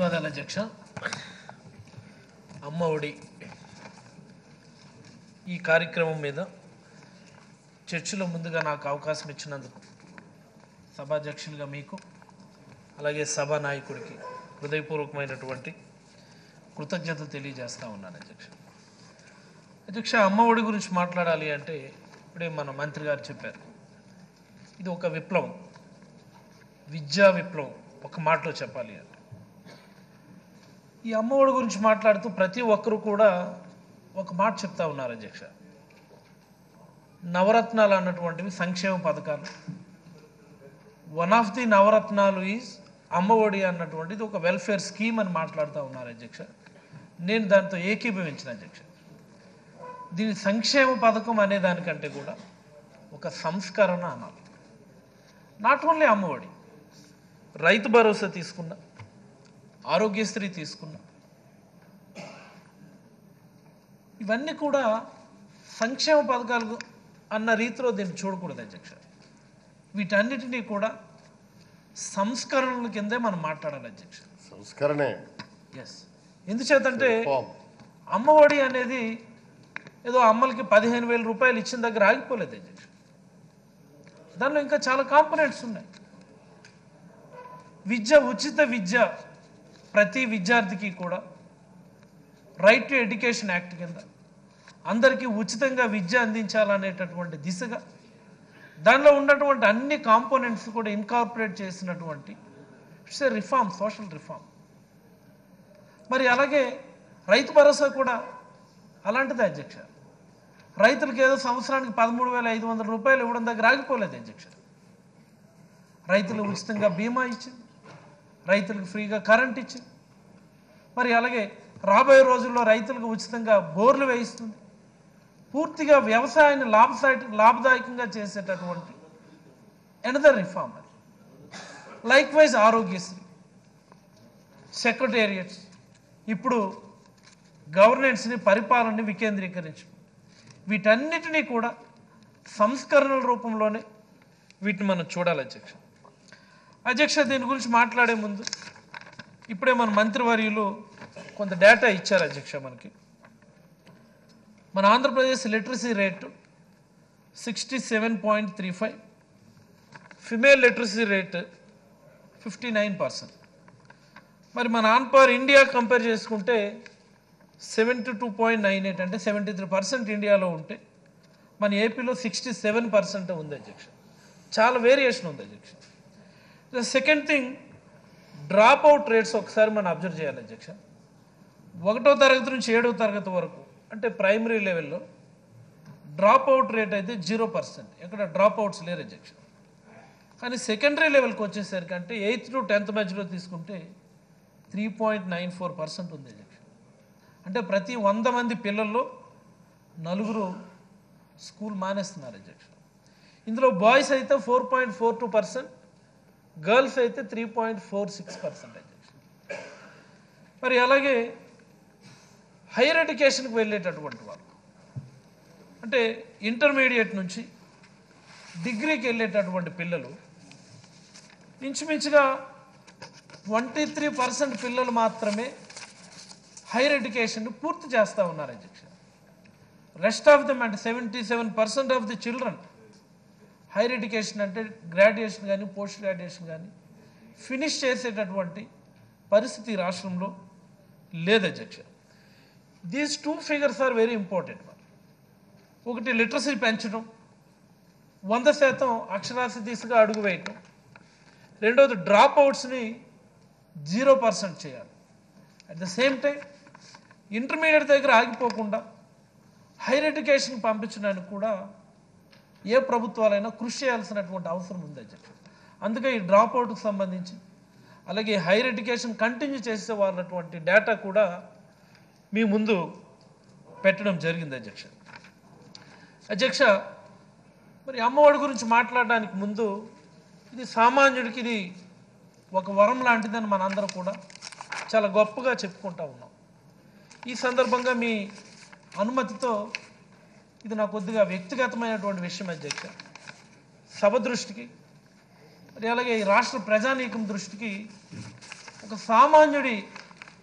ధన్యవాదాలు అధ్యక్ష అమ్మ ఒడి ఈ కార్యక్రమం మీద చర్చలో ముందుగా నాకు అవకాశం ఇచ్చినందుకు సభాధ్యక్షులుగా మీకు అలాగే సభా నాయకుడికి హృదయపూర్వకమైనటువంటి కృతజ్ఞతలు తెలియజేస్తా ఉన్నాను అధ్యక్ష అధ్యక్ష అమ్మ ఒడి గురించి మాట్లాడాలి అంటే ఇప్పుడే మన మంత్రి గారు చెప్పారు ఇది ఒక విప్లవం విద్యా విప్లవం ఒక మాటలో చెప్పాలి అంటే ఈ అమ్మఒడి గురించి మాట్లాడుతూ ప్రతి ఒక్కరు కూడా ఒక మాట చెప్తా ఉన్నారు అధ్యక్ష నవరత్నాలు అన్నటువంటివి సంక్షేమ పథకాలు వన్ ఆఫ్ ది నవరత్నాలు ఈజ్ అమ్మఒడి అన్నటువంటిది ఒక వెల్ఫేర్ స్కీమ్ అని మాట్లాడుతూ ఉన్నారు అధ్యక్ష నేను దాంతో ఏకీభవించిన అధ్యక్ష దీని సంక్షేమ పథకం అనే దానికంటే కూడా ఒక సంస్కరణ అనాలి నాట్ ఓన్లీ అమ్మఒడి రైతు భరోసా తీసుకున్నా ఆరోగ్యశ్రీ తీసుకున్నా ఇవన్నీ కూడా సంక్షేమ పథకాలు అన్న రీతిలో దీన్ని చూడకూడదు అధ్యక్ష వీటన్నిటినీ కూడా సంస్కరణల కిందే మనం మాట్లాడాలి అధ్యక్ష సంస్కరణే ఎస్ ఎందుచేతంటే ఫామ్ అమ్మఒడి అనేది ఏదో అమ్మలకి పదిహేను వేల రూపాయలు ఇచ్చిన దగ్గర ఆగిపోలేదు అధ్యక్ష దానిలో ఇంకా చాలా కాంపనెంట్స్ ఉన్నాయి విద్య ఉచిత విద్య ప్రతి విద్యార్థికి కూడా రైట్ టు ఎడ్యుకేషన్ యాక్ట్ కింద అందరికీ ఉచితంగా విద్య అందించాలనేటటువంటి దిశగా దానిలో ఉన్నటువంటి అన్ని కాంపోనెంట్స్ కూడా ఇన్కార్పొరేట్ చేసినటువంటి it's a reform social reform మరి అలాగే రైతు భరోసా కూడా అలాంటిదే అధ్యక్ష రైతులకు ఏదో సంవత్సరానికి పదమూడు వేల ఐదు వందల రూపాయలు ఇవ్వడం దగ్గర ఆగిపోలేదు అధ్యక్ష రైతులు ఉచితంగా బీమా ఇచ్చింది రైతులకు ఫ్రీగా కరెంట్ ఇచ్చింది మరి అలాగే రాబోయే రోజుల్లో రైతులకు ఉచితంగా బోర్లు వేయిస్తుంది పూర్తిగా వ్యవసాయాన్ని లాభసాయ లాభదాయకంగా చేసేటటువంటి ఎనదర్ రిఫార్మ్ అది లైక్ వైజ్ ఆరోగ్యశ్రీ సెక్రటేరియట్స్ ఇప్పుడు గవర్నెన్స్ని పరిపాలనని వికేంద్రీకరించడం వీటన్నిటినీ కూడా సంస్కరణల రూపంలోనే వీటిని మనం చూడాలి అధ్యక్ష అధ్యక్ష దీని గురించి మాట్లాడే ముందు ఇప్పుడే మన మంత్రివర్యులు కొంత డేటా ఇచ్చారు అధ్యక్ష మనకి మన Andhra Pradesh literacy rate sixty seven point three five female literacy rate fifty nine percent మరి మన ఆన్ పర్ ఇండియా కంపేర్ చేసుకుంటే seventy two point nine eight అంటే సెవెంటీ త్రీ పర్సెంట్ ఇండియాలో ఉంటే మన ఏపీలో సిక్స్టీ సెవెన్ పర్సెంట్ ఉంది అధ్యక్ష చాలా వేరియేషన్ ఉంది అధ్యక్ష the second thing drop out rates ఒకసారి మనం అబ్జర్వ్ చేయాలి అధ్యక్ష ఒకటో తరగతి నుంచి ఏడవ తరగతి వరకు అంటే ప్రైమరీ లెవెల్లో డ్రాప్ అవుట్ రేట్ అయితే జీరో పర్సెంట్ ఎక్కడ డ్రాప్ అవుట్స్ లేరు అధ్యక్ష కానీ సెకండరీ లెవెల్కి వచ్చేసరికి అంటే ఎయిత్ టు టెన్త్ మధ్యలో తీసుకుంటే three point nine four percent ఉంది అధ్యక్ష అంటే ప్రతి వంద మంది పిల్లల్లో నలుగురు స్కూల్ మానేస్తున్నారు అధ్యక్ష ఇందులో బాయ్స్ అయితే four point four two percent girls అయితే three point four six percent అధ్యక్ష మరి అలాగే హైయర్ ఎడ్యుకేషన్కి వెళ్ళేటటువంటి వాళ్ళు అంటే ఇంటర్మీడియట్ నుంచి డిగ్రీకి వెళ్ళేటటువంటి పిల్లలు ఇంచుమించుగా ట్వంటీ త్రీ పర్సెంట్ పిల్లలు మాత్రమే హైయర్ ఎడ్యుకేషన్ పూర్తి చేస్తూ ఉన్నారు అధ్యక్ష రెస్ట్ ఆఫ్ దమ్ అంటే seventy seven percent of the children higher education అంటే గ్రాడ్యుయేషన్ కానీ పోస్ట్ గ్రాడ్యుయేషన్ కానీ ఫినిష్ చేసేటటువంటి పరిస్థితి ఈ రాష్ట్రంలో లేదు అధ్యక్ష these two figures are very important ఒకటి లిటరసీ పెంచడం వంద శాతం అక్షరాస్యత దిశగా అడుగు వేయటం రెండవది డ్రాప్ అవుట్స్ని జీరో పర్సెంట్ చేయాలి at the same time intermediate దగ్గర ఆగిపోకుండా హైయర్ ఎడ్యుకేషన్ పంపించడానికి కూడా ఏ ప్రభుత్వాలైనా కృషి చేయాల్సినటువంటి అవసరం ఉంది అధ్యక్ష అందుకే ఈ డ్రాప్ అవుట్కి సంబంధించి అలాగే హైయర్ ఎడ్యుకేషన్ కంటిన్యూ చేసే వాళ్ళటువంటి డేటా కూడా మీ ముందు పెట్టడం జరిగింది అధ్యక్ష అధ్యక్ష మరి అమ్మఒడి గురించి మాట్లాడడానికి ముందు ఇది సామాన్యుడికి ఇది ఒక వరం లాంటిదని మనందరం కూడా చాలా గొప్పగా చెప్పుకుంటా ఉన్నాం ఈ సందర్భంగా మీ అనుమతితో ఇది నా కొద్దిగా వ్యక్తిగతమైనటువంటి విషయం అధ్యక్ష సభ దృష్టికి మరి అలాగే ఈ రాష్ట్ర ప్రజానీకం దృష్టికి ఒక సామాన్యుడి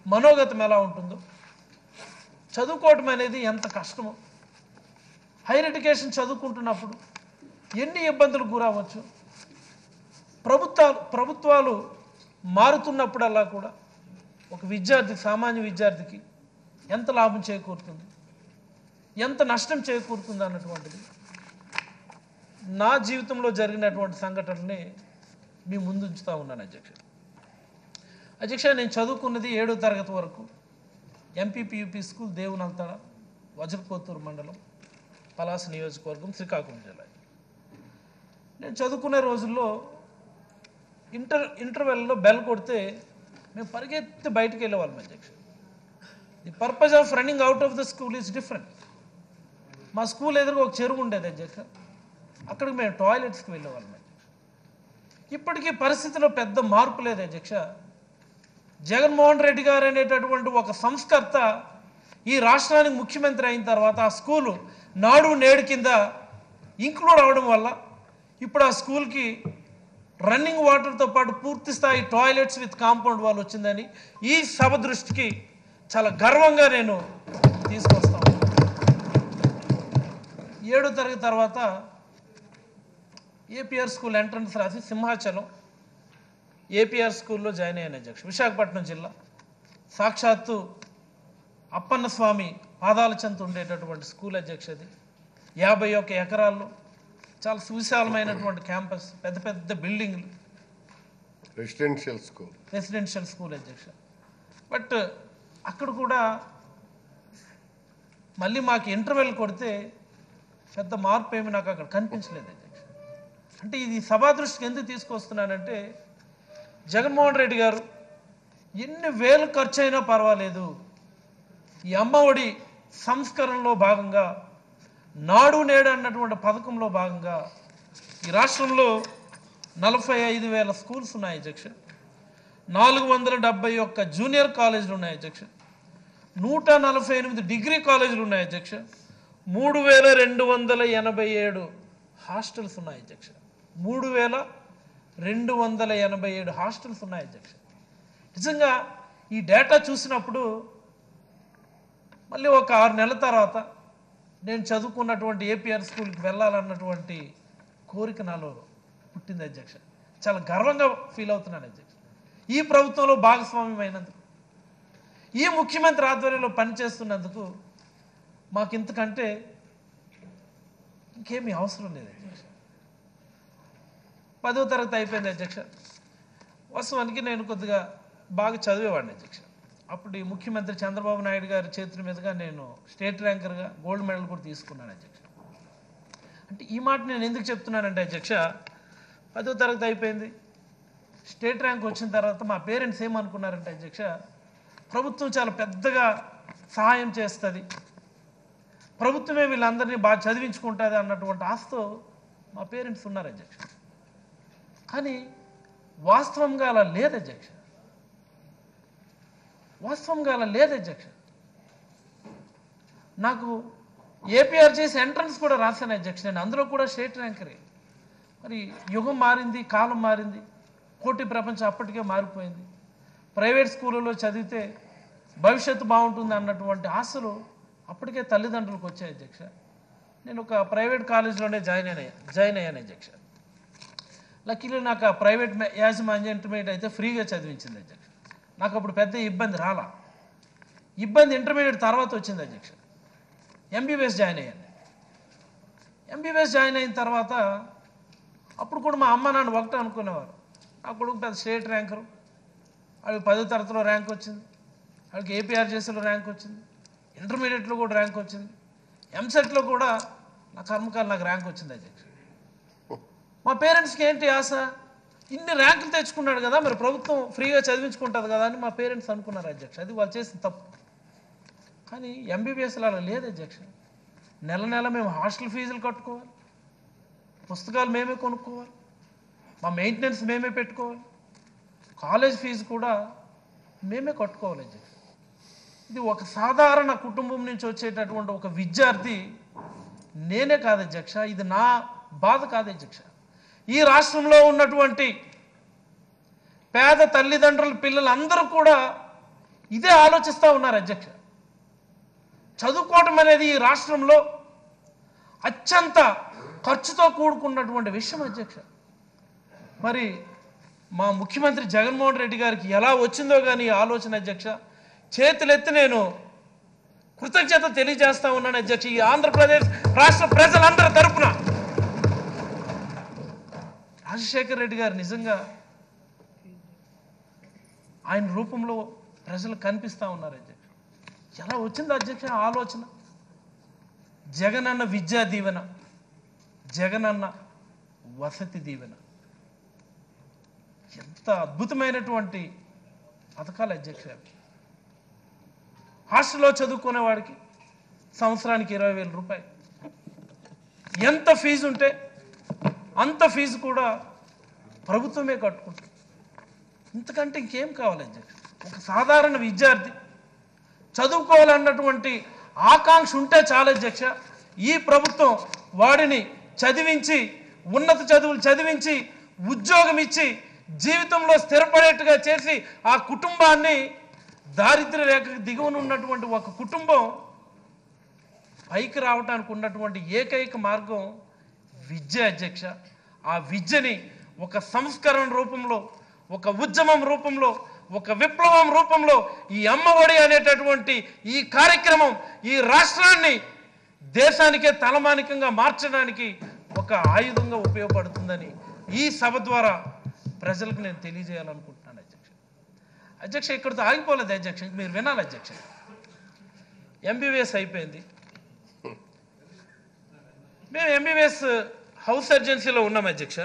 మనోగతం ఎలా ఉంటుందో చదువుకోవటం అనేది ఎంత కష్టమో హైయర్ ఎడ్యుకేషన్ చదువుకుంటున్నప్పుడు ఎన్ని ఇబ్బందులు గురవచ్చు ప్రభుత్వాలు ప్రభుత్వాలు మారుతున్నప్పుడల్లా కూడా ఒక విద్యార్థి సామాన్య విద్యార్థికి ఎంత లాభం చేకూరుతుంది ఎంత నష్టం చేకూరుతుంది అన్నటువంటిది నా జీవితంలో జరిగినటువంటి సంఘటనని మీ ముందు ఉంచుతా ఉన్నాను అధ్యక్ష అధ్యక్ష నేను చదువుకున్నది ఏడో తరగతి వరకు ఎంపీపీయూపీ స్కూల్ దేవునంతడ వజ్రకోత్తూరు మండలం పలాస నియోజకవర్గం శ్రీకాకుళం జిల్లా నేను చదువుకునే రోజుల్లో ఇంటర్ ఇంటర్వెల్లో బెల్ కొడితే మేము పరిగెత్తి బయటికి వెళ్ళేవాళ్ళం అధ్యక్ష the purpose of running out of the school is different మా స్కూల్ ఎదురుగా ఒక చెరువు ఉండేది అధ్యక్ష అక్కడికి మేము టాయిలెట్స్కి వెళ్ళేవాళ్ళం అధ్యక్ష ఇప్పటికీ పరిస్థితిలో పెద్ద మార్పు లేదు అధ్యక్ష జగన్మోహన్ రెడ్డి గారు అనేటటువంటి ఒక సంస్కర్త ఈ రాష్ట్రానికి ముఖ్యమంత్రి అయిన తర్వాత ఆ స్కూలు నాడు నేడు కింద ఇంక్లూడ్ అవ్వడం వల్ల ఇప్పుడు ఆ స్కూల్కి రన్నింగ్ వాటర్తో పాటు పూర్తి స్థాయి టాయిలెట్స్ విత్ కాంపౌండ్ వాల్ వచ్చిందని ఈ సభ దృష్టికి చాలా గర్వంగా నేను తీసుకొస్తాను ఏడో తరగతి తర్వాత ఏపీఆర్ స్కూల్ ఎంట్రన్స్ రాసి సింహాచలం ఏపీఆర్ స్కూల్లో జాయిన్ అయ్యాను అధ్యక్ష విశాఖపట్నం జిల్లా సాక్షాత్తు అప్పన్న స్వామి పాదాల చెంత ఉండేటటువంటి స్కూల్ అధ్యక్షది యాభై ఒక్క ఎకరాల్లో చాలా సువిశాలమైనటువంటి క్యాంపస్ పెద్ద పెద్ద బిల్డింగ్లు రెసిడెన్షియల్ స్కూల్ రెసిడెన్షియల్ స్కూల్ అధ్యక్ష బట్ అక్కడ కూడా మళ్ళీ మాకు ఇంటర్వెల్ కొడితే పెద్ద మార్పు ఏమి నాకు అక్కడ కనిపించలేదు అధ్యక్ష అంటే ఇది సభా దృష్టికి ఎందుకు తీసుకొస్తున్నానంటే జగన్మోహన్ రెడ్డి గారు ఎన్ని వేలు ఖర్చు అయినా పర్వాలేదు ఈ అమ్మఒడి సంస్కరణలో భాగంగా నాడు నేడు అన్నటువంటి పథకంలో భాగంగా ఈ రాష్ట్రంలో నలభై ఐదు వేల స్కూల్స్ ఉన్నాయి అధ్యక్ష నాలుగు వందల డెబ్బై ఒక్క జూనియర్ కాలేజీలు ఉన్నాయి అధ్యక్ష నూట నలభై ఎనిమిది డిగ్రీ కాలేజీలు ఉన్నాయి అధ్యక్ష మూడు వేల రెండు వందల ఎనభై ఏడు హాస్టల్స్ ఉన్నాయి అధ్యక్ష మూడు వేల రెండు వందల ఎనభై ఏడు హాస్టల్స్ ఉన్నాయి అధ్యక్ష నిజంగా ఈ డేటా చూసినప్పుడు మళ్ళీ ఒక ఆరు నెలల తర్వాత నేను చదువుకున్నటువంటి ఏపీఆర్ స్కూల్కి వెళ్ళాలన్నటువంటి కోరిక నాలో పుట్టింది అధ్యక్ష చాలా గర్వంగా ఫీల్ అవుతున్నాను అధ్యక్ష ఈ ప్రభుత్వంలో భాగస్వామ్యమైనందుకు ఈ ముఖ్యమంత్రి ఆధ్వర్యంలో పనిచేస్తున్నందుకు మాకు ఇంతకంటే ఇంకేమీ అవసరం లేదు అధ్యక్ష పదో తరగతి అయిపోయింది అధ్యక్ష వాస్తవానికి నేను కొద్దిగా బాగా చదివేవాడిని అధ్యక్ష అప్పుడు ఈ ముఖ్యమంత్రి చంద్రబాబు నాయుడు గారి చేతుల మీదుగా నేను స్టేట్ ర్యాంకర్గా గోల్డ్ మెడల్ కూడా తీసుకున్నాను అధ్యక్ష అంటే ఈ మాట నేను ఎందుకు చెప్తున్నానంటే అధ్యక్ష పదో తరగతి అయిపోయింది స్టేట్ ర్యాంక్ వచ్చిన తర్వాత మా పేరెంట్స్ ఏమనుకున్నారంటే అధ్యక్ష ప్రభుత్వం చాలా పెద్దగా సహాయం చేస్తుంది ప్రభుత్వమే వీళ్ళందరినీ బాగా చదివించుకుంటుంది అన్నటువంటి ఆశతో మా పేరెంట్స్ ఉన్నారు అధ్యక్ష కానీ వాస్తవంగా అలా లేదు అధ్యక్ష వాస్తవంగా అలా లేదు అధ్యక్ష నాకు ఏపీఆర్ చేసి ఎంట్రన్స్ కూడా రాశాను అధ్యక్ష నేను అందులో కూడా స్టేట్ ర్యాంకరే మరి యుగం మారింది కాలం మారింది పోటీ ప్రపంచం అప్పటికే మారిపోయింది ప్రైవేట్ స్కూళ్ళలో చదివితే భవిష్యత్తు బాగుంటుంది అన్నటువంటి ఆశలు అప్పటికే తల్లిదండ్రులకు వచ్చాయి అధ్యక్ష నేను ఒక ప్రైవేట్ కాలేజీలోనే జాయిన్ అయినా జాయిన్ అయ్యాను అధ్యక్ష లక్కీలో నాకు ఆ ప్రైవేట్ మే- యాజమాన్య ఇంటర్మీడియట్ అయితే ఫ్రీగా చదివించింది అధ్యక్ష నాకు అప్పుడు పెద్ద ఇబ్బంది రాలా ఇబ్బంది ఇంటర్మీడియట్ తర్వాత వచ్చింది అధ్యక్ష ఎంబీబీఎస్ జాయిన్ అయ్యాను ఎంబీబీఎస్ జాయిన్ అయిన తర్వాత అప్పుడు కూడా మా అమ్మ నాన్న ఒకటే అనుకునేవారు నా కొడుకు పెద్ద స్టేట్ ర్యాంకరు వాడికి పదో తరగతిలో ర్యాంక్ వచ్చింది వాడికి ఏపీఆర్ చేసేలో ర్యాంక్ వచ్చింది ఇంటర్మీడియట్లో కూడా ర్యాంక్ వచ్చింది ఎంసెట్లో కూడా నా కర్మకాలు నాకు ర్యాంక్ వచ్చింది అధ్యక్ష మా పేరెంట్స్కి ఏంటి ఆశ ఇన్ని ర్యాంకులు తెచ్చుకున్నాడు కదా మరి ప్రభుత్వం ఫ్రీగా చదివించుకుంటుంది కదా అని మా పేరెంట్స్ అనుకున్నారు అధ్యక్ష అది వాళ్ళు చేసిన తప్పు కానీ ఎంబీబీఎస్లో అలా లేదు అధ్యక్ష నెల నెల మేము హాస్టల్ ఫీజులు కట్టుకోవాలి పుస్తకాలు మేమే కొనుక్కోవాలి మా మెయింటెనెన్స్ మేమే పెట్టుకోవాలి కాలేజ్ ఫీజు కూడా మేమే కట్టుకోవాలి అధ్యక్ష ఇది ఒక సాధారణ కుటుంబం నుంచి వచ్చేటటువంటి ఒక విద్యార్థి నేనే కాదు అధ్యక్ష ఇది నా బాధ కాదు అధ్యక్ష ఈ రాష్ట్రంలో ఉన్నటువంటి పేద తల్లిదండ్రుల పిల్లలందరూ కూడా ఇదే ఆలోచిస్తూ ఉన్నారు అధ్యక్ష చదువుకోవటం అనేది ఈ రాష్ట్రంలో అత్యంత ఖర్చుతో కూడుకున్నటువంటి విషయం అధ్యక్ష మరి మా ముఖ్యమంత్రి జగన్మోహన్ రెడ్డి గారికి ఎలా వచ్చిందో కానీ ఈ ఆలోచన అధ్యక్ష చేతులెత్తి నేను కృతజ్ఞత తెలియజేస్తా ఉన్నాను అధ్యక్ష ఈ ఆంధ్రప్రదేశ్ రాష్ట్ర ప్రజలందరి తరపున రాజశేఖర్ రెడ్డి గారు నిజంగా ఆయన రూపంలో ప్రజలు కనిపిస్తూ ఉన్నారు అధ్యక్ష ఎలా వచ్చింది అధ్యక్ష ఆ ఆలోచన జగనన్న విద్యా దీవెన జగనన్న వసతి దీవెన ఎంత అద్భుతమైనటువంటి పథకాలు అధ్యక్ష అవి. హాస్టల్లో చదువుకునే వాడికి సంవత్సరానికి ఇరవై వేల రూపాయలు ఎంత ఫీజు ఉంటే అంత ఫీజు కూడా ప్రభుత్వమే కట్టుకుంటుంది ఇంతకంటే ఇంకేం కావాలి అధ్యక్ష ఒక సాధారణ విద్యార్థి చదువుకోవాలన్నటువంటి ఆకాంక్ష ఉంటే చాలా అధ్యక్ష ఈ ప్రభుత్వం వాడిని చదివించి ఉన్నత చదువులు చదివించి ఉద్యోగం ఇచ్చి జీవితంలో స్థిరపడేట్టుగా చేసి ఆ కుటుంబాన్ని దారిద్ర్య రేఖకు దిగువన ఉన్నటువంటి ఒక కుటుంబం పైకి రావడానికి ఉన్నటువంటి ఏకైక మార్గం విద్య అధ్యక్ష ఆ విద్యని ఒక సంస్కరణ రూపంలో ఒక ఉద్యమం రూపంలో ఒక విప్లవం రూపంలో ఈ అమ్మఒడి అనేటటువంటి ఈ కార్యక్రమం ఈ రాష్ట్రాన్ని దేశానికే తలమానికంగా మార్చడానికి ఒక ఆయుధంగా ఉపయోగపడుతుందని ఈ సభ ద్వారా ప్రజలకు నేను తెలియజేయాలనుకుంటున్నాను అధ్యక్ష అధ్యక్ష ఇక్కడితో ఆగిపోలేదు అధ్యక్ష ఇంక మీరు వినాలి అధ్యక్ష ఎంబీబీఎస్ అయిపోయింది మేము ఎంబీబీఎస్ హౌస్ సర్జెన్సీలో ఉన్నాం అధ్యక్ష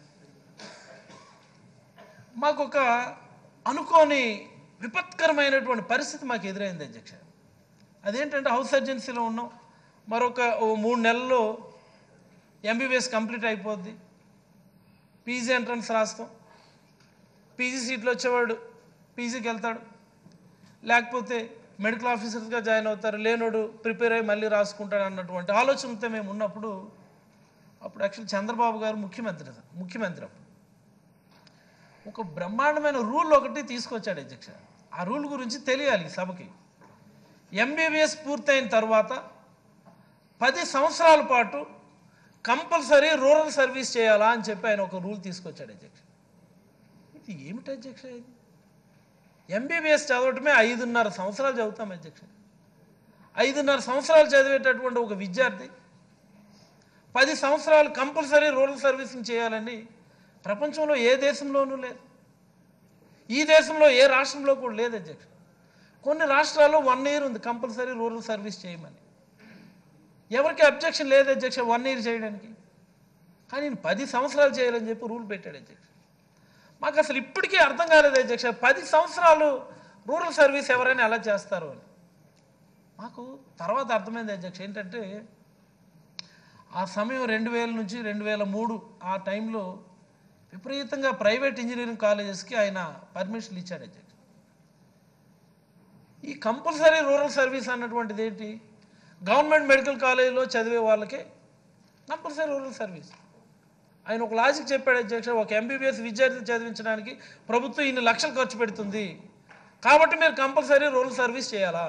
మాకు ఒక అనుకోని విపత్కరమైనటువంటి పరిస్థితి మాకు ఎదురైంది అధ్యక్ష అదేంటంటే హౌస్ సర్జెన్సీలో ఉన్నాం మరొక ఓ మూడు నెలల్లో ఎంబీబీఎస్ కంప్లీట్ అయిపోద్ది పీజీ ఎంట్రన్స్ రాస్తాం పీజీ సీట్లు వచ్చేవాడు పీజీకి వెళ్తాడు లేకపోతే మెడికల్ ఆఫీసర్స్గా జాయిన్ అవుతారు లేనోడు ప్రిపేర్ అయ్యి మళ్ళీ రాసుకుంటాడు అన్నటువంటి ఆలోచనతో మేము ఉన్నప్పుడు అప్పుడు యాక్చువల్ చంద్రబాబు గారు ముఖ్యమంత్రి ముఖ్యమంత్రి అప్పుడు ఒక బ్రహ్మాండమైన రూల్ ఒకటి తీసుకొచ్చాడు అధ్యక్ష ఆ రూల్ గురించి తెలియాలి ఈ సభకి ఎంబీబీఎస్ పూర్తయిన తర్వాత పది సంవత్సరాల పాటు కంపల్సరీ రూరల్ సర్వీస్ చేయాలా అని చెప్పి ఆయన ఒక రూల్ తీసుకొచ్చాడు అధ్యక్ష ఇది ఏమిటి అధ్యక్ష ఇది ఎంబీబీఎస్ చదవటమే ఐదున్నర సంవత్సరాలు చదువుతాం అధ్యక్ష ఐదున్నర సంవత్సరాలు చదివేటటువంటి ఒక విద్యార్థి పది సంవత్సరాలు కంపల్సరీ రూరల్ సర్వీసింగ్ చేయాలని ప్రపంచంలో ఏ దేశంలోనూ లేదు ఈ దేశంలో ఏ రాష్ట్రంలో కూడా లేదు అధ్యక్ష కొన్ని రాష్ట్రాల్లో వన్ ఇయర్ ఉంది కంపల్సరీ రూరల్ సర్వీస్ చేయమని ఎవరికి అబ్జెక్షన్ లేదు అధ్యక్ష వన్ ఇయర్ చేయడానికి కానీ ఈయన పది సంవత్సరాలు చేయాలని చెప్పి రూల్ పెట్టాడు అధ్యక్ష మాకు అసలు ఇప్పటికీ అర్థం కాలేదు అధ్యక్ష పది సంవత్సరాలు రూరల్ సర్వీస్ ఎవరైనా ఎలా చేస్తారు అని మాకు తర్వాత అర్థమైంది అధ్యక్ష ఏంటంటే ఆ సమయం రెండు వేల నుంచి రెండు వేల మూడు ఆ టైంలో విపరీతంగా ప్రైవేట్ ఇంజనీరింగ్ కాలేజెస్కి ఆయన పర్మిషన్లు ఇచ్చాడు అధ్యక్ష ఈ కంపల్సరీ రూరల్ సర్వీస్ అన్నటువంటిది ఏంటి గవర్నమెంట్ మెడికల్ కాలేజీలో చదివే వాళ్ళకే కంపల్సరీ రూరల్ సర్వీస్ ఆయన ఒక లాజిక్ చెప్పాడు అధ్యక్ష ఒక ఎంబీబీఎస్ విద్యార్థిని చదివించడానికి ప్రభుత్వం ఇన్ని లక్షలు ఖర్చు పెడుతుంది కాబట్టి మీరు కంపల్సరీ రూరల్ సర్వీస్ చేయాలా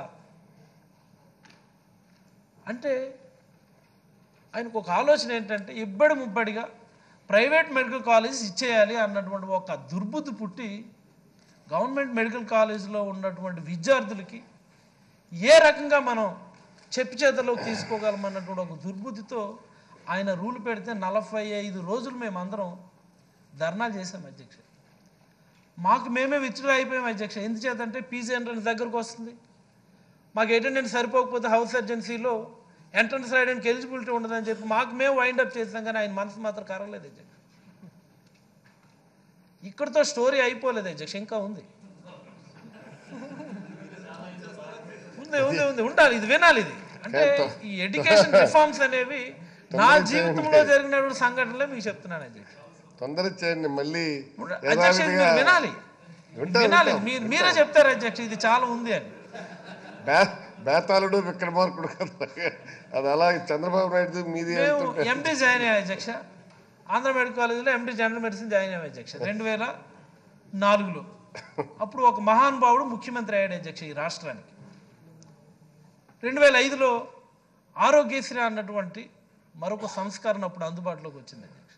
అంటే ఆయనకు ఒక ఆలోచన ఏంటంటే ఇబ్బడి ముబ్బడిగా ప్రైవేట్ మెడికల్ కాలేజెస్ ఇచ్చేయాలి అన్నటువంటి ఒక దుర్బుద్ధి పుట్టి గవర్నమెంట్ మెడికల్ కాలేజీలో ఉన్నటువంటి విద్యార్థులకి ఏ రకంగా మనం చెప్పు చేతలోకి తీసుకోగలం అన్నటువంటి ఒక దుర్బుద్ధితో ఆయన రూల్ పెడితే నలభై ఐదు రోజులు మేమందరం ధర్నాలు చేసాం అధ్యక్ష మాకు మేమే విచ్చుడు అయిపోయాం అధ్యక్ష ఎందుచేతంటే పీజీ ఎంట్రన్స్ దగ్గరకు వస్తుంది మాకు అటెండెన్స్ సరిపోకపోతే హౌస్ సర్జెన్సీలో ఎంట్రన్స్ రాయడానికి ఎలిజిబిలిటీ ఉండదని చెప్పి మాకు మేము వైండ్ అప్ చేసాం కానీ ఆయన మనసు మాత్రం కరగలేదు అధ్యక్ష ఇక్కడితో స్టోరీ అయిపోలేదు అధ్యక్ష ఇంకా ఉంది ఉంది ఉంది ఉంది ఉండాలి ఇది వినాలి ఇది అంటే ఈ ఎడ్యుకేషన్ రిఫార్మ్స్ అనేవి నా జీవితంలో జరిగినటువంటి సంఘటనలే మీకు చెప్తున్నాను అధ్యక్ష తొందర చేయండి మళ్ళీ అధ్యక్ష ఇది మీరు వినాలి వింటాం, వినాలి వింటాం. మీరు మీరే చెప్తారు అధ్యక్ష ఇది చాలా ఉంది అని బే- బేతాళుడు విక్రమార్కుడు కదా అది అలా చంద్రబాబు నాయుడు మీది మేము వెళ్తుంటే ఎండి జాయిన్ అయ్యాం అధ్యక్ష ఆంధ్ర మెడికల్ కాలేజీలో ఎండి జనరల్ మెడిసిన్ జాయిన్ అయ్యాం అధ్యక్ష రెండు వేల నాలుగులో అప్పుడు ఒక మహానుభావుడు ముఖ్యమంత్రి అయ్యాడు అధ్యక్ష ఈ రాష్ట్రానికి రెండు వేల ఐదులో ఆరోగ్యశ్రీ అన్నటువంటి మరొక సంస్కరణ అప్పుడు అందుబాటులోకి వచ్చింది అధ్యక్ష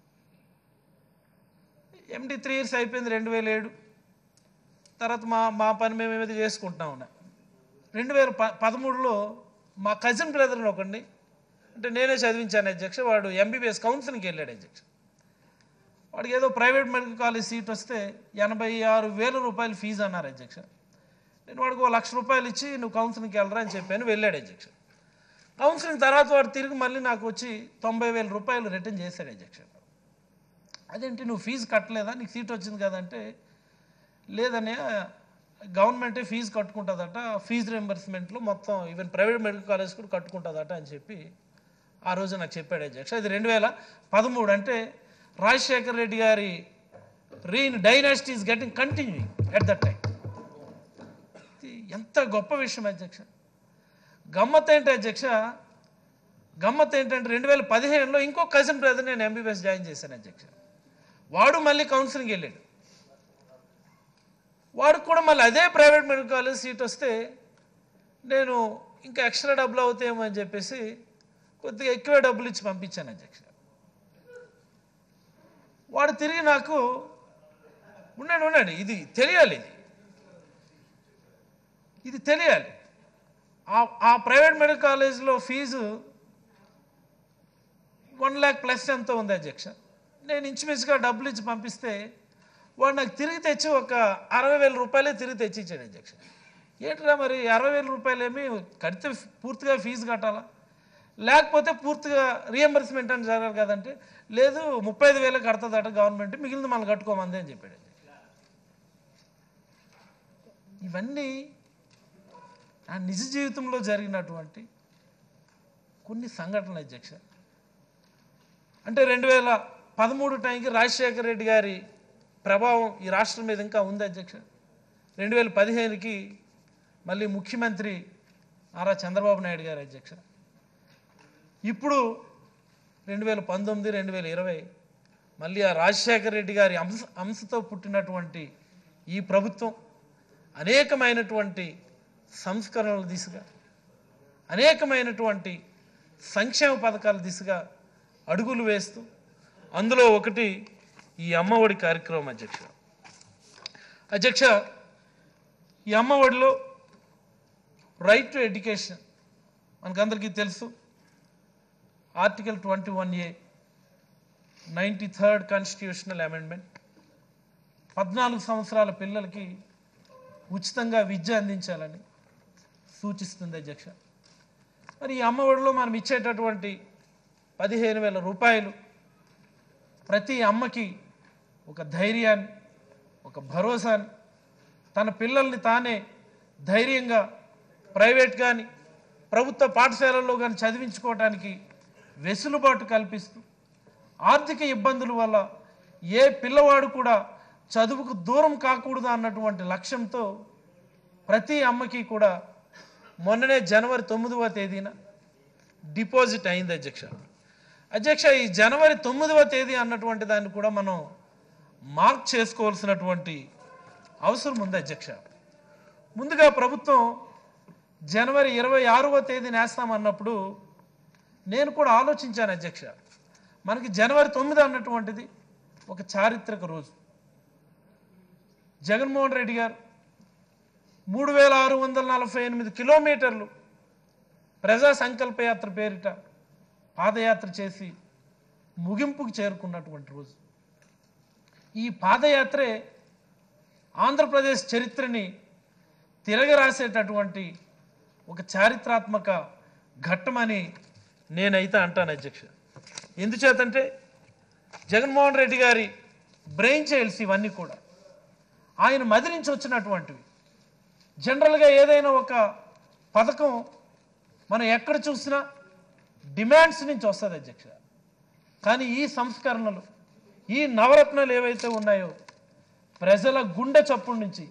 ఎండి త్రీ ఇయర్స్ అయిపోయింది రెండు వేల ఏడు తర్వాత మా మా పని మేము ఏమైతే చేసుకుంటా ఉన్నాం రెండు వేల ప పదమూడులో మా కజిన్ బ్రదర్ని ఒకడిని అంటే నేనే చదివించాను అధ్యక్ష వాడు ఎంబీబీఎస్ కౌన్సిలింగ్కి వెళ్ళాడు అధ్యక్ష వాడికి ఏదో ప్రైవేట్ మెడికల్ కాలేజ్ సీట్ వస్తే ఎనభై ఆరు వేల రూపాయలు ఫీజు అన్నారు అధ్యక్ష నేను వాడికి ఓ లక్ష రూపాయలు ఇచ్చి నువ్వు కౌన్సిలింగ్కి వెళ్ళరా అని చెప్పాను వెళ్ళాడు అధ్యక్ష కౌన్సిలింగ్ తర్వాత వాడు తిరిగి మళ్ళీ నాకు వచ్చి తొంభై వేల రూపాయలు రిటర్న్ చేశాడు అధ్యక్ష అదేంటి నువ్వు ఫీజు కట్టలేదా నీకు సీట్ వచ్చింది కదంటే లేదనే గవర్నమెంటే ఫీజు కట్టుకుంటుందట ఫీజు రింబర్స్మెంట్లో మొత్తం ఈవెన్ ప్రైవేట్ మెడికల్ కాలేజ్ కూడా కట్టుకుంటుందట అని చెప్పి ఆ రోజు నాకు చెప్పాడు అధ్యక్ష ఇది రెండు వేల పదమూడు అంటే రాజశేఖర్ రెడ్డి గారి reign dynasty is getting continuing at that time ఎంత గొప్ప విషయం అధ్యక్ష గమ్మత్ ఏంటి అధ్యక్ష గమ్మత్ ఏంటంటే రెండు వేల పదిహేనులో ఇంకో కజిన్ బ్రదర్ నేను ఎంబీబీఎస్ జాయిన్ చేశాను అధ్యక్ష వాడు మళ్ళీ కౌన్సిలింగ్ వెళ్ళాడు వాడికి కూడా మళ్ళీ అదే ప్రైవేట్ మెడికల్ కాలేజ్ సీట్ వస్తే నేను ఇంకా ఎక్స్ట్రా డబ్బులు అవుతాయేమో అని చెప్పేసి కొద్దిగా ఎక్కువ డబ్బులు ఇచ్చి పంపించాను అధ్యక్ష వాడు తిరిగి నాకు ఉండండి ఉండండి ఇది తెలియాలి ఇది ఇది తెలియాలి ఆ ఆ ప్రైవేట్ మెడికల్ కాలేజ్లో ఫీజు వన్ ల్యాక్ ప్లస్ ఎంత ఉంది అధ్యక్ష నేను ఇంచుమించుగా డబ్బులు ఇచ్చి పంపిస్తే వాడు నాకు తిరిగి తెచ్చి ఒక అరవై వేల రూపాయలే తిరిగి తెచ్చి ఇచ్చాడు అధ్యక్ష ఏంట్రా మరి అరవై వేల రూపాయలు ఏమి కడితే పూర్తిగా ఫీజు కట్టాలా లేకపోతే పూర్తిగా రియంబర్స్మెంట్ అని జరగాలి కదంటే లేదు ముప్పై ఐదు వేలు కడుతుందట గవర్నమెంట్ మిగిలింది మనం కట్టుకోమంది అని చెప్పాడు ఇవన్నీ నా నిజ జీవితంలో జరిగినటువంటి కొన్ని సంఘటనలు అధ్యక్ష అంటే రెండు వేల పదమూడు టైంకి రాజశేఖర రెడ్డి గారి ప్రభావం ఈ రాష్ట్రం మీద ఇంకా ఉంది అధ్యక్ష రెండు వేల పదిహేనుకి మళ్ళీ ముఖ్యమంత్రి నారా చంద్రబాబు నాయుడు గారు అధ్యక్ష ఇప్పుడు రెండు వేల పంతొమ్మిది రెండు వేల ఇరవై మళ్ళీ ఆ రాజశేఖర రెడ్డి గారి అంశ అంశతో పుట్టినటువంటి ఈ ప్రభుత్వం అనేకమైనటువంటి సంస్కరణల దిశగా అనేకమైనటువంటి సంక్షేమ పథకాల దిశగా అడుగులు వేస్తూ అందులో ఒకటి ఈ అమ్మఒడి కార్యక్రమం అధ్యక్ష అధ్యక్ష ఈ అమ్మఒడిలో రైట్ టు ఎడ్యుకేషన్ మనకందరికీ తెలుసు article twenty one A ninety third constitutional amendment పద్నాలుగు సంవత్సరాల పిల్లలకి ఉచితంగా విద్య అందించాలని సూచిస్తుంది అధ్యక్ష మరి ఈ అమ్మఒడిలో మనం ఇచ్చేటటువంటి పదిహేను వేల రూపాయలు ప్రతి అమ్మకి ఒక ధైర్యాన్ని ఒక భరోసాని తన పిల్లల్ని తానే ధైర్యంగా ప్రైవేట్ కానీ ప్రభుత్వ పాఠశాలల్లో కానీ చదివించుకోవడానికి వెసులుబాటు కల్పిస్తూ ఆర్థిక ఇబ్బందుల వల్ల ఏ పిల్లవాడు కూడా చదువుకు దూరం కాకూడదు అన్నటువంటి లక్ష్యంతో ప్రతి అమ్మకి కూడా మొన్ననే జనవరి తొమ్మిదవ తేదీన డిపాజిట్ అయింది అధ్యక్ష అధ్యక్ష ఈ జనవరి తొమ్మిదవ తేదీ అన్నటువంటి దాన్ని కూడా మనం మార్క్ చేసుకోవాల్సినటువంటి అవసరం ఉంది అధ్యక్ష ముందుగా ప్రభుత్వం జనవరి ఇరవై ఆరవ తేదీని వేస్తామన్నప్పుడు నేను కూడా ఆలోచించాను అధ్యక్ష మనకి జనవరి తొమ్మిది అన్నటువంటిది ఒక చారిత్రక రోజు జగన్మోహన్ రెడ్డి గారు మూడు వేల ఆరు వందల నలభై ఎనిమిది కిలోమీటర్లు ప్రజా సంకల్ప యాత్ర పేరిట పాదయాత్ర చేసి ముగింపుకు చేరుకున్నటువంటి రోజు ఈ పాదయాత్రే ఆంధ్రప్రదేశ్ చరిత్రని తిరగరాసేటటువంటి ఒక చారిత్రాత్మక ఘట్టమని నేనైతే అంటాను అధ్యక్ష ఎందుచేతంటే జగన్మోహన్ రెడ్డి గారి బ్రెయిన్ చైల్డ్స్ ఇవన్నీ కూడా ఆయన మది నుంచి వచ్చినటువంటివి జనరల్గా ఏదైనా ఒక పథకం మనం ఎక్కడ చూసినా డిమాండ్స్ నుంచి వస్తుంది అధ్యక్ష కానీ ఈ సంస్కరణలు ఈ నవరత్నాలు ఏవైతే ఉన్నాయో ప్రజల గుండె చప్పుడు నుంచి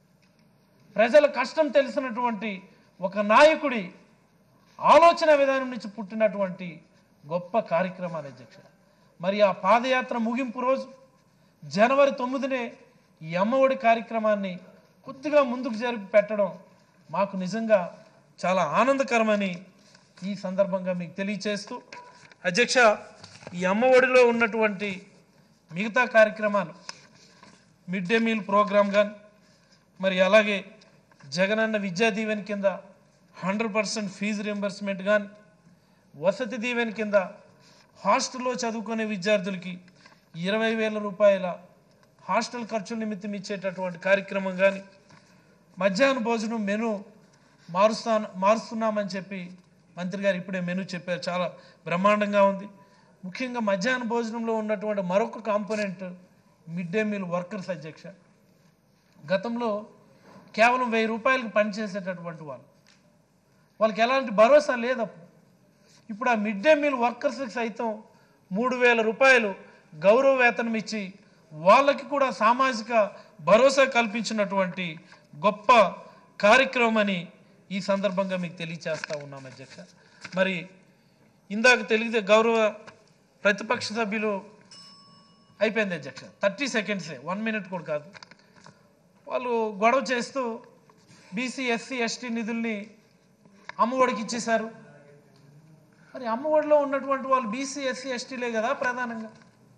ప్రజల కష్టం తెలిసినటువంటి ఒక నాయకుడి ఆలోచన విధానం నుంచి పుట్టినటువంటి గొప్ప కార్యక్రమాలు అధ్యక్ష మరి ఆ పాదయాత్ర ముగింపు రోజు జనవరి తొమ్మిదినే ఈ అమ్మఒడి కార్యక్రమాన్ని కొద్దిగా ముందుకు జరిపి పెట్టడం మాకు నిజంగా చాలా ఆనందకరమని ఈ సందర్భంగా మీకు తెలియచేస్తూ అధ్యక్ష ఈ అమ్మఒడిలో ఉన్నటువంటి మిగతా కార్యక్రమాలు మిడ్ డే మీల్ ప్రోగ్రామ్ కానీ మరి అలాగే జగనన్న విద్యా దీవెన కింద హండ్రెడ్ పర్సెంట్ ఫీజు రియంబర్స్మెంట్ కానీ వసతి దీవెన కింద హాస్టల్లో చదువుకునే విద్యార్థులకి ఇరవై వేల రూపాయల హాస్టల్ ఖర్చుల నిమిత్తం ఇచ్చేటటువంటి కార్యక్రమం కానీ మధ్యాహ్న భోజనం మెను మారుస్తా మారుస్తున్నామని చెప్పి మంత్రి గారు ఇప్పుడే మెను చెప్పారు చాలా బ్రహ్మాండంగా ఉంది ముఖ్యంగా మధ్యాహ్న భోజనంలో ఉన్నటువంటి మరొక component midday meal workers అధ్యక్ష గతంలో కేవలం వెయ్యి రూపాయలకు పనిచేసేటటువంటి వాళ్ళు వాళ్ళకి ఎలాంటి భరోసా లేదు అప్పుడు ఇప్పుడు ఆ మిడ్ డే మీల్ వర్కర్స్కి సైతం మూడు వేల రూపాయలు గౌరవ వేతనం ఇచ్చి వాళ్ళకి కూడా సామాజిక భరోసా కల్పించినటువంటి గొప్ప కార్యక్రమం అని ఈ సందర్భంగా మీకు తెలియచేస్తా ఉన్నాం అధ్యక్ష మరి ఇందాక తెలియదే గౌరవ ప్రతిపక్ష సభ్యులు అయిపోయింది అధ్యక్ష థర్టీ సెకండ్సే వన్ మినిట్ కూడా కాదు వాళ్ళు గొడవ చేస్తూ బీసీ ఎస్సీ ఎస్టీ నిధుల్ని అమ్మఒడికి ఇచ్చేశారు మరి అమ్మఒడిలో ఉన్నటువంటి వాళ్ళు బీసీ ఎస్సీ ఎస్టీలే కదా ప్రధానంగా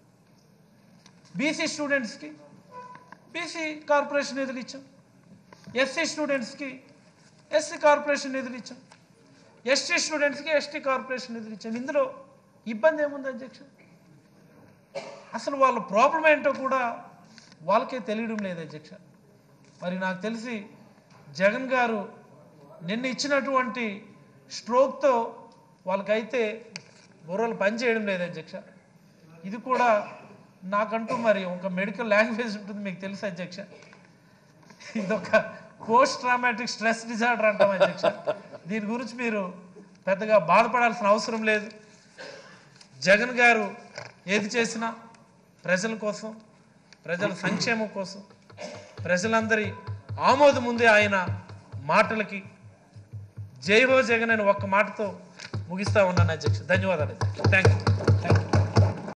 బీసీ స్టూడెంట్స్కి బీసీ కార్పొరేషన్ నిధులు ఇచ్చాం ఎస్సీ స్టూడెంట్స్కి ఎస్సీ కార్పొరేషన్ నిధులు ఇచ్చాం ఎస్టీ స్టూడెంట్స్కి ఎస్టీ కార్పొరేషన్ నిధులు ఇచ్చాం ఇందులో ఇబ్బంది ఏముంది అధ్యక్ష అసలు వాళ్ళ ప్రాబ్లం ఏంటో కూడా వాళ్ళకే తెలియడం లేదు అధ్యక్ష మరి నాకు తెలిసి జగన్ గారు నిన్న ఇచ్చినటువంటి స్ట్రోక్తో వాళ్ళకైతే బుర్రలు పనిచేయడం లేదు అధ్యక్ష ఇది కూడా నాకంటూ మరి ఒక మెడికల్ లాంగ్వేజ్ ఉంటుంది మీకు తెలుసు అధ్యక్ష ఇదొక పోస్ట్ ట్రామాటిక్ స్ట్రెస్ డిజార్డర్ అంటాం అధ్యక్ష దీని గురించి మీరు పెద్దగా బాధపడాల్సిన అవసరం లేదు జగన్ గారు ఏది చేసినా ప్రజల కోసం ప్రజల సంక్షేమం కోసం ప్రజలందరి ఆమోదం ఉంది ఆయన మాటలకి జై హో జగన్ అని ఒక్క మాటతో ముగిస్తా ఉన్నాను అధ్యక్ష ధన్యవాదాలు అధ్యక్ష థ్యాంక్ యూ థ్యాంక్ యూ